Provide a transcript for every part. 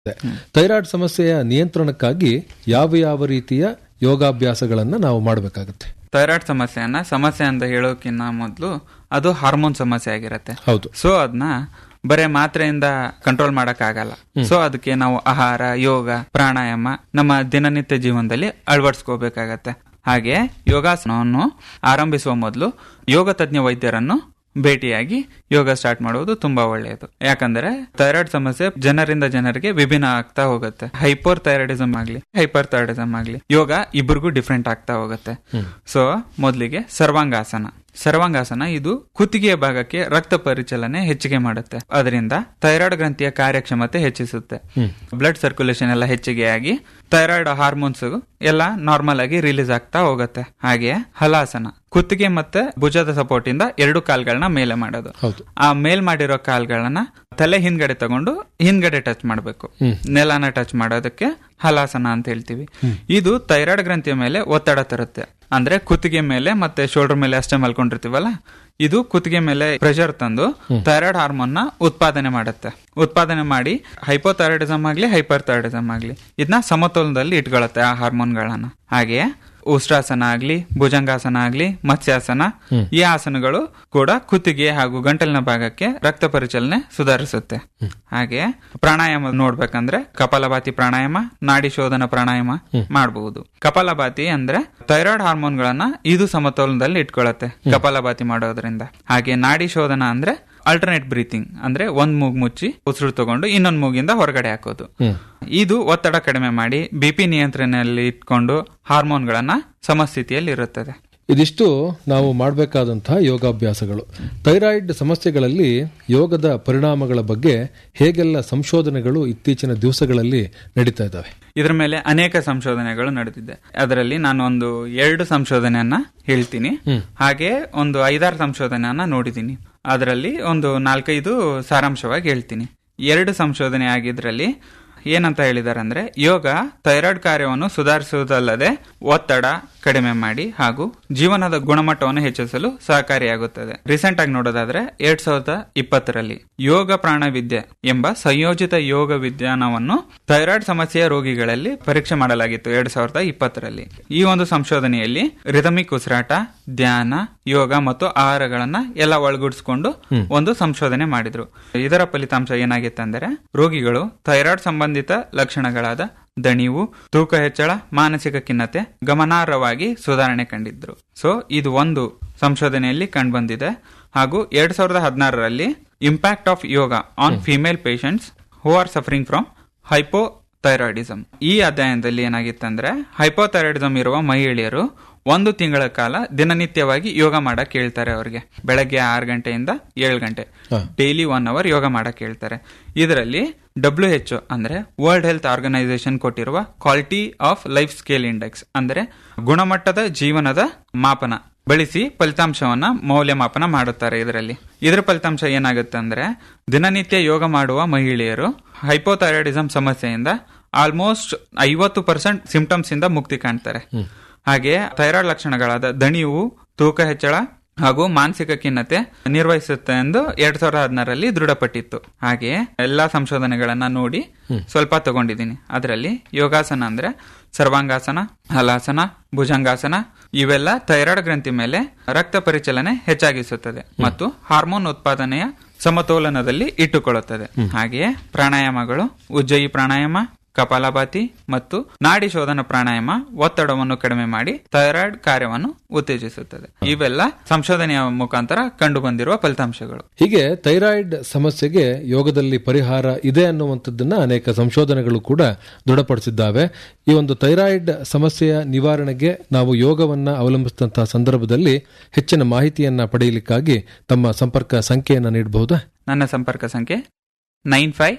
thyroid ಸಮಸ್ಯೆಯ ನಿಯಂತ್ರಣಕ್ಕಾಗಿ ಯಾವ ಯಾವ ರೀತಿಯ ಯೋಗಾಭ್ಯಾಸಗಳನ್ನ ನಾವು ಮಾಡಬೇಕಾಗುತ್ತೆ ಥೈರಾಯ್ಡ್ ಸಮಸ್ಯೆಯನ್ನ ಸಮಸ್ಯೆ ಅಂತ ಹೇಳೋಕ್ಕಿಂತ ಮೊದಲು ಅದು ಹಾರ್ಮೋನ್ ಸಮಸ್ಯೆ ಆಗಿರತ್ತೆ ಹೌದು ಸೊ ಅದನ್ನ ಬರೇ ಮಾತ್ರೆಯಿಂದ ಕಂಟ್ರೋಲ್ ಮಾಡಕ್ ಆಗಲ್ಲ ಸೊ ಅದಕ್ಕೆ ನಾವು ಆಹಾರ ಯೋಗ ಪ್ರಾಣಾಯಾಮ ನಮ್ಮ ದಿನನಿತ್ಯ ಜೀವನದಲ್ಲಿ ಅಳವಡಿಸ್ಕೋಬೇಕಾಗತ್ತೆ ಹಾಗೆ ಯೋಗಾಸನವನ್ನು ಆರಂಭಿಸುವ ಮೊದಲು ಯೋಗ ತಜ್ಞ ವೈದ್ಯರನ್ನು ಭೇಟಿಯಾಗಿ ಯೋಗ ಸ್ಟಾರ್ಟ್ ಮಾಡುವುದು ತುಂಬಾ ಒಳ್ಳೆಯದು ಯಾಕಂದ್ರೆ ಥೈರಾಯ್ಡ್ ಸಮಸ್ಯೆ ಜನರಿಂದ ಜನರಿಗೆ ವಿಭಿನ್ನ ಆಗ್ತಾ ಹೋಗುತ್ತೆ ಹೈಪರ್ ಥೈರಾಯ್ಡಿಸಮ್ ಆಗ್ಲಿ ಹೈಪರ್ ಥೈರಾಯ್ಡಿಸಮ್ ಆಗ್ಲಿ ಯೋಗ ಇಬ್ಬರಿಗೂ ಡಿಫ್ರೆಂಟ್ ಆಗ್ತಾ ಹೋಗುತ್ತೆ ಸೊ ಮೊದಲಿಗೆ ಸರ್ವಾಂಗಾಸನ ಸರ್ವಾಂಗಾಸನ ಇದು ಕುತ್ತಿಗೆಯ ಭಾಗಕ್ಕೆ ರಕ್ತ ಪರಿಚಲನೆ ಹೆಚ್ಚಿಗೆ ಮಾಡುತ್ತೆ ಅದರಿಂದ ಥೈರಾಯ್ಡ್ ಗ್ರಂಥಿಯ ಕಾರ್ಯಕ್ಷಮತೆ ಹೆಚ್ಚಿಸುತ್ತೆ ಬ್ಲಡ್ ಸರ್ಕ್ಯುಲೇಷನ್ ಎಲ್ಲ ಹೆಚ್ಚಿಗೆ ಆಗಿ ಥೈರಾಯ್ಡ್ ಹಾರ್ಮೋನ್ಸ್ ಎಲ್ಲ ನಾರ್ಮಲ್ ಆಗಿ ರಿಲೀಸ್ ಆಗ್ತಾ ಹೋಗುತ್ತೆ ಹಾಗೆ ಹಲಾಸನ ಕುತ್ತಿಗೆ ಮತ್ತೆ ಭುಜದ ಸಪೋರ್ಟ್ ಇಂದ ಎರಡು ಕಾಲ್ಗಳನ್ನ ಮೇಲೆ ಮಾಡೋದು ಹೌದು ಆ ಮೇಲ್ ಮಾಡಿರೋ ಕಾಲ್ಗಳನ್ನ ತಲೆ ಹಿಂದ್ಗಡೆ ತಗೊಂಡು ಹಿಂದ್ಗಡೆ ಟಚ್ ಮಾಡಬೇಕು ನೆಲನ ಟಚ್ ಮಾಡೋದಕ್ಕೆ ಹಲಾಸನ ಅಂತ ಹೇಳ್ತೀವಿ ಇದು ಥೈರಾಯ್ಡ್ ಗ್ರಂಥಿಯ ಮೇಲೆ ಒತ್ತಡ ತರುತ್ತೆ ಅಂದ್ರೆ ಕುತ್ತಿಗೆ ಮೇಲೆ ಮತ್ತೆ ಶೋಲ್ಡರ್ ಮೇಲೆ ಅಷ್ಟೇ ಮಲ್ಕೊಂಡಿರ್ತೀವಲ್ಲ ಇದು ಕುತ್ತಿಗೆ ಮೇಲೆ ಪ್ರೆಷರ್ ತಂದು ಥೈರಾಯ್ಡ್ ಹಾರ್ಮೋನ್ ನ ಉತ್ಪಾದನೆ ಮಾಡುತ್ತೆ ಉತ್ಪಾದನೆ ಮಾಡಿ ಹೈಪೋಥೈರಾಯ್ಡಿಸಮ್ ಆಗ್ಲಿ ಹೈಪರ್ ಥೈರಾಯ್ಡಿಸಮ್ ಆಗ್ಲಿ ಇದನ್ನ ಸಮತೋಲನದಲ್ಲಿ ಇಟ್ಕೊಳ್ಳುತ್ತೆ ಆ ಹಾರ್ಮೋನ್ಗಳನ್ನ ಹಾಗೆಯೇ ಉಷ್ಟ್ರಾಸನ ಆಗ್ಲಿ ಭುಜಂಗಾಸನ ಆಗ್ಲಿ ಮತ್ಸ್ಯಾಸನ ಈ ಆಸನಗಳು ಕೂಡ ಕುತ್ತಿಗೆ ಹಾಗೂ ಗಂಟಲಿನ ಭಾಗಕ್ಕೆ ರಕ್ತ ಪರಿಚಲನೆ ಸುಧಾರಿಸುತ್ತೆ ಹಾಗೆ ಪ್ರಾಣಾಯಾಮ ನೋಡ್ಬೇಕಂದ್ರೆ ಕಪಾಲಭಾತಿ ಪ್ರಾಣಾಯಾಮ ನಾಡಿ ಶೋಧನ ಪ್ರಾಣಾಯಾಮ ಮಾಡಬಹುದು ಕಪಾಲಭಾತಿ ಅಂದ್ರೆ ಥೈರಾಯ್ಡ್ ಹಾರ್ಮೋನ್ಗಳನ್ನ ಇದು ಸಮತೋಲನದಲ್ಲಿ ಇಟ್ಕೊಳ್ಳುತ್ತೆ ಕಪಾಲಭಾತಿ ಮಾಡೋದ್ರಿಂದ ಹಾಗೆ ನಾಡಿ ಶೋಧನ ಅಂದ್ರೆ ಅಲ್ಟರ್ನೇಟ್ ಬ್ರೀತಿಂಗ್ ಅಂದ್ರೆ ಒಂದ್ ಮೂಗ್ ಮುಚ್ಚಿ ಉಸಿರು ತಗೊಂಡು ಇನ್ನೊಂದ್ ಮೂಗಿಂದ ಹೊರಗಡೆ ಹಾಕೋದು ಇದು ಒತ್ತಡ ಕಡಿಮೆ ಮಾಡಿ ಬಿಪಿ ನಿಯಂತ್ರಣದಲ್ಲಿ ಇಟ್ಕೊಂಡು ಹಾರ್ಮೋನ್ಗಳನ್ನ ಸಮಸ್ಥಿತಿಯಲ್ಲಿ ಇರುತ್ತದೆ ಇದಿಷ್ಟು ನಾವು ಮಾಡಬೇಕಾದಂತಹ ಯೋಗಾಭ್ಯಾಸಗಳು ಥೈರಾಯ್ಡ್ ಸಮಸ್ಯೆಗಳಲ್ಲಿ ಯೋಗದ ಪರಿಣಾಮಗಳ ಬಗ್ಗೆ ಹೇಗೆಲ್ಲ ಸಂಶೋಧನೆಗಳು ಇತ್ತೀಚಿನ ದಿವಸಗಳಲ್ಲಿ ನಡೀತಾ ಇದ್ದಾವೆ ಇದರ ಮೇಲೆ ಅನೇಕ ಸಂಶೋಧನೆಗಳು ನಡೆದಿದೆ ಅದರಲ್ಲಿ ನಾನು ಒಂದು ಎರಡು ಸಂಶೋಧನೆಯನ್ನ ಹೇಳ್ತೀನಿ ಹಾಗೆ ಒಂದು ಐದಾರು ಸಂಶೋಧನೆಯನ್ನ ನೋಡಿದ್ದೀನಿ ಅದರಲ್ಲಿ ಒಂದು ನಾಲ್ಕೈದು ಸಾರಾಂಶವಾಗಿ ಹೇಳ್ತೀನಿ ಎರಡು ಸಂಶೋಧನೆ ಆಗಿದ್ರಲ್ಲಿ ಏನಂತ ಹೇಳಿದಾರೆ ಅಂದ್ರೆ ಯೋಗ ಥೈರಾಯ್ಡ್ ಕಾರ್ಯವನ್ನು ಸುಧಾರಿಸುವುದಲ್ಲದೆ ಒತ್ತಡ ಕಡಿಮೆ ಮಾಡಿ ಹಾಗೂ ಜೀವನದ ಗುಣಮಟ್ಟವನ್ನು ಹೆಚ್ಚಿಸಲು ಸಹಕಾರಿಯಾಗುತ್ತದೆ ರೀಸೆಂಟ್ ಆಗಿ ನೋಡೋದಾದ್ರೆ ಎರಡ್ ಸಾವಿರದ ಇಪ್ಪತ್ತರಲ್ಲಿ ಯೋಗ ಪ್ರಾಣವಿದ್ಯೆ ಎಂಬ ಸಂಯೋಜಿತ ಯೋಗ ವಿಜ್ಞಾನವನ್ನು ಥೈರಾಯ್ಡ್ ಸಮಸ್ಯೆಯ ರೋಗಿಗಳಲ್ಲಿ ಪರೀಕ್ಷೆ ಮಾಡಲಾಗಿತ್ತು ಎರಡ್ ಸಾವಿರದ ಇಪ್ಪತ್ತರಲ್ಲಿ ಈ ಒಂದು ಸಂಶೋಧನೆಯಲ್ಲಿ ರಿದಮಿಕ್ ಉಸಿರಾಟ ಧ್ಯಾನ ಯೋಗ ಮತ್ತು ಆಹಾರಗಳನ್ನ ಎಲ್ಲ ಒಳಗೂಡಿಸಿಕೊಂಡು ಒಂದು ಸಂಶೋಧನೆ ಮಾಡಿದ್ರು ಇದರ ಫಲಿತಾಂಶ ಏನಾಗಿತ್ತಂದ್ರೆ ರೋಗಿಗಳು ಥೈರಾಯ್ಡ್ ಸಂಬಂಧಿತ ಲಕ್ಷಣಗಳಾದ ದಣಿವು ತೂಕ ಹೆಚ್ಚಳ ಮಾನಸಿಕ ಖಿನ್ನತೆ ಗಮನಾರ್ಹವಾಗಿ ಸುಧಾರಣೆ ಕಂಡಿದ್ರು ಸೊ ಇದು ಒಂದು ಸಂಶೋಧನೆಯಲ್ಲಿ ಕಂಡುಬಂದಿದೆ ಹಾಗೂ ಎರಡ್ ಸಾವಿರದ ಹದಿನಾರರಲ್ಲಿ impact of yoga on female patients who are suffering from hypothyroidism ಈ ಅಧ್ಯಯನದಲ್ಲಿ ಏನಾಗಿತ್ತಂದ್ರೆ ಹೈಪೋಥೈರಾಯ್ಡಿಸಮ್ ಇರುವ ಮಹಿಳೆಯರು ಒಂದು ತಿಂಗಳ ಕಾಲ ದಿನನಿತ್ಯವಾಗಿ ಯೋಗ ಮಾಡಕ್ ಹೇಳ್ತಾರೆ ಅವ್ರಿಗೆ ಬೆಳಗ್ಗೆ ಆರು ಗಂಟೆಯಿಂದ ಏಳು ಗಂಟೆ ಡೈಲಿ ಒನ್ ಅವರ್ ಯೋಗ ಮಾಡಕ್ ಹೇಳ್ತಾರೆ ಇದರಲ್ಲಿ ಡಬ್ಲ್ಯೂ ಎಚ್ ಅಂದ್ರೆ ವರ್ಲ್ಡ್ ಹೆಲ್ತ್ ಆರ್ಗನೈಸೇಷನ್ ಕೊಟ್ಟಿರುವ quality of life scale index ಅಂದ್ರೆ ಗುಣಮಟ್ಟದ ಜೀವನದ ಮಾಪನ ಬಳಸಿ ಫಲಿತಾಂಶವನ್ನ ಮೌಲ್ಯಮಾಪನ ಮಾಡುತ್ತಾರೆ ಇದರಲ್ಲಿ ಇದರ ಫಲಿತಾಂಶ ಏನಾಗುತ್ತೆ ಅಂದ್ರೆ ದಿನನಿತ್ಯ ಯೋಗ ಮಾಡುವ ಮಹಿಳೆಯರು ಹೈಪೋಥೈರಾಯ್ಡಿಸಮ್ ಸಮಸ್ಯೆಯಿಂದ ಆಲ್ಮೋಸ್ಟ್ ಐವತ್ತು ಪರ್ಸೆಂಟ್ ಸಿಂಪ್ಟಮ್ಸ್ ಇಂದ ಮುಕ್ತಿ ಕಾಣ್ತಾರೆ ಹಾಗೆ ಥೈರಾಯ್ಡ್ ಲಕ್ಷಣಗಳಾದ ದಣಿವು ತೂಕ ಹೆಚ್ಚಳ ಹಾಗೂ ಮಾನಸಿಕ ಖಿನ್ನತೆ ನಿರ್ವಹಿಸುತ್ತೆ ಎಂದು ಎರಡ್ ಸಾವಿರದ ಹದಿನಾರರಲ್ಲಿ ದೃಢಪಟ್ಟಿತ್ತು ಹಾಗೆ ಎಲ್ಲಾ ಸಂಶೋಧನೆಗಳನ್ನ ನೋಡಿ ಸ್ವಲ್ಪ ತಗೊಂಡಿದ್ದೀನಿ ಅದರಲ್ಲಿ ಯೋಗಾಸನ ಅಂದ್ರೆ ಸರ್ವಾಂಗಾಸನ ಹಲಾಸನ ಭುಜಂಗಾಸನ ಇವೆಲ್ಲ ಥೈರಾಯ್ಡ್ ಗ್ರಂಥಿ ಮೇಲೆ ರಕ್ತ ಪರಿಚಲನೆ ಹೆಚ್ಚಾಗಿಸುತ್ತದೆ ಮತ್ತು ಹಾರ್ಮೋನ್ ಉತ್ಪಾದನೆಯ ಸಮತೋಲನದಲ್ಲಿ ಇಟ್ಟುಕೊಳ್ಳುತ್ತದೆ ಹಾಗೆಯೇ ಪ್ರಾಣಾಯಾಮಗಳು ಉಜ್ಜಯಿ ಪ್ರಾಣಾಯಾಮ ಕಪಾಲಭಾತಿ ಮತ್ತು ನಾಡಿ ಶೋಧನ ಪ್ರಾಣಾಯಾಮ ಒತ್ತಡವನ್ನು ಕಡಿಮೆ ಮಾಡಿ ಥೈರಾಯ್ಡ್ ಕಾರ್ಯವನ್ನು ಉತ್ತೇಜಿಸುತ್ತದೆ ಇವೆಲ್ಲ ಸಂಶೋಧನೆಯ ಮುಖಾಂತರ ಕಂಡು ಬಂದಿರುವ ಫಲಿತಾಂಶಗಳು ಹೀಗೆ ಥೈರಾಯ್ಡ್ ಸಮಸ್ಯೆಗೆ ಯೋಗದಲ್ಲಿ ಪರಿಹಾರ ಇದೆ ಅನ್ನುವಂಥದ್ದನ್ನ ಅನೇಕ ಸಂಶೋಧನೆಗಳು ಕೂಡ ದೃಢಪಡಿಸಿದ್ದಾವೆ ಈ ಒಂದು ಥೈರಾಯ್ಡ್ ಸಮಸ್ಯೆಯ ನಿವಾರಣೆಗೆ ನಾವು ಯೋಗವನ್ನ ಅವಲಂಬಿಸಿದಂತಹ ಸಂದರ್ಭದಲ್ಲಿ ಹೆಚ್ಚಿನ ಮಾಹಿತಿಯನ್ನ ಪಡೆಯಲಿಕ್ಕಾಗಿ ತಮ್ಮ ಸಂಪರ್ಕ ಸಂಖ್ಯೆಯನ್ನ ನೀಡಬಹುದಾ ನನ್ನ ಸಂಪರ್ಕ ಸಂಖ್ಯೆ nine five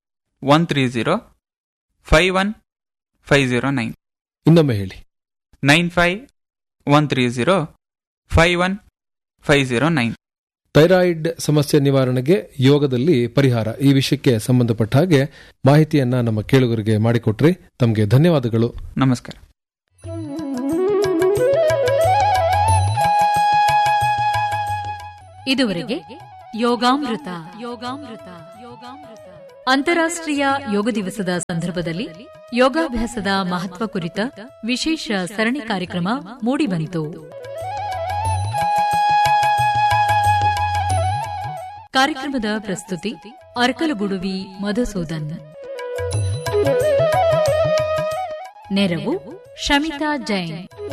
one three zero five one five zero nine ಇನ್ನೊಮ್ಮೆ ಹೇಳಿ nine five one three zero five one five zero nine thyroid ಸಮಸ್ಯೆ ನಿವಾರಣೆಗೆ ಯೋಗದಲ್ಲಿ ಪರಿಹಾರ ಈ ವಿಷಯಕ್ಕೆ ಸಂಬಂಧಪಟ್ಟ ಹಾಗೆ ಮಾಹಿತಿಯನ್ನ ನಮ್ಮ ಕೇಳುಗರಿಗೆ ಮಾಡಿಕೊಟ್ರಿ ತಮಗೆ ಧನ್ಯವಾದಗಳು ನಮಸ್ಕಾರ ಇದುವರೆಗೆ ಯೋಗಾಮೃತ ಯೋಗಾಮೃತ ಯೋಗಾಮೃತ ಅಂತಾರಾಷ್ಟ್ರೀಯ ಯೋಗ ದಿವಸದ ಸಂದರ್ಭದಲ್ಲಿ ಯೋಗಾಭ್ಯಾಸದ ಮಹತ್ವ ಕುರಿತ ವಿಶೇಷ ಸರಣಿ ಕಾರ್ಯಕ್ರಮ ಮೂಡಿಬಂತು ಕಾರ್ಯಕ್ರಮದ ಪ್ರಸ್ತುತಿ ಅರ್ಕಲಗುಡುವಿ ಮಧುಸೂದನ್ ನೆರವು ಶಮಿತಾ ಜೈನ್